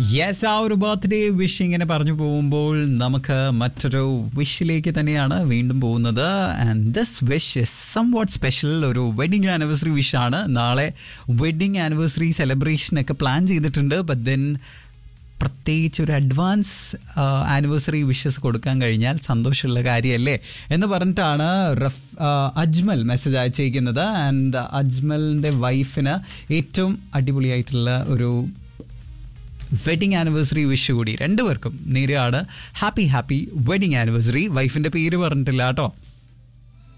yes ആ ഒരു birthday wish ഇങ്ങനെ പറഞ്ഞു പോകുമ്പോൾ നമുക്ക് മറ്റൊരു വിഷിലേക്ക് തന്നെയാണ് വീണ്ടും പോകുന്നത് and this wish is somewhat വാട്ട് സ്പെഷ്യൽ ഒരു വെഡിങ് ആനിവേഴ്സറി വിഷാണ് നാളെ വെഡിങ് ആനിവേഴ്സറി സെലിബ്രേഷൻ ഒക്കെ പ്ലാൻ ചെയ്തിട്ടുണ്ട് ബട്ട് ദെൻ പ്രത്യേകിച്ച് ഒരു അഡ്വാൻസ് ആനിവേഴ്സറി വിഷസ് കൊടുക്കാൻ കഴിഞ്ഞാൽ സന്തോഷമുള്ള കാര്യമല്ലേ എന്ന് പറഞ്ഞിട്ടാണ് റഫ് ആ, അജ്മൽ മെസ്സേജ് അയച്ചിരിക്കുന്നത് ആൻഡ് അജ്മലിൻ്റെ വൈഫിന് ഏറ്റവും അടിപൊളിയായിട്ടുള്ള ഒരു വെഡിങ് ആനിവേഴ്സറി വിഷ് കൂടി രണ്ടുപേർക്കും നേരെയാണ് ഹാപ്പി ഹാപ്പി വെഡിങ് ആനിവേഴ്സറി വൈഫിൻ്റെ പേര് പറഞ്ഞിട്ടില്ല കേട്ടോ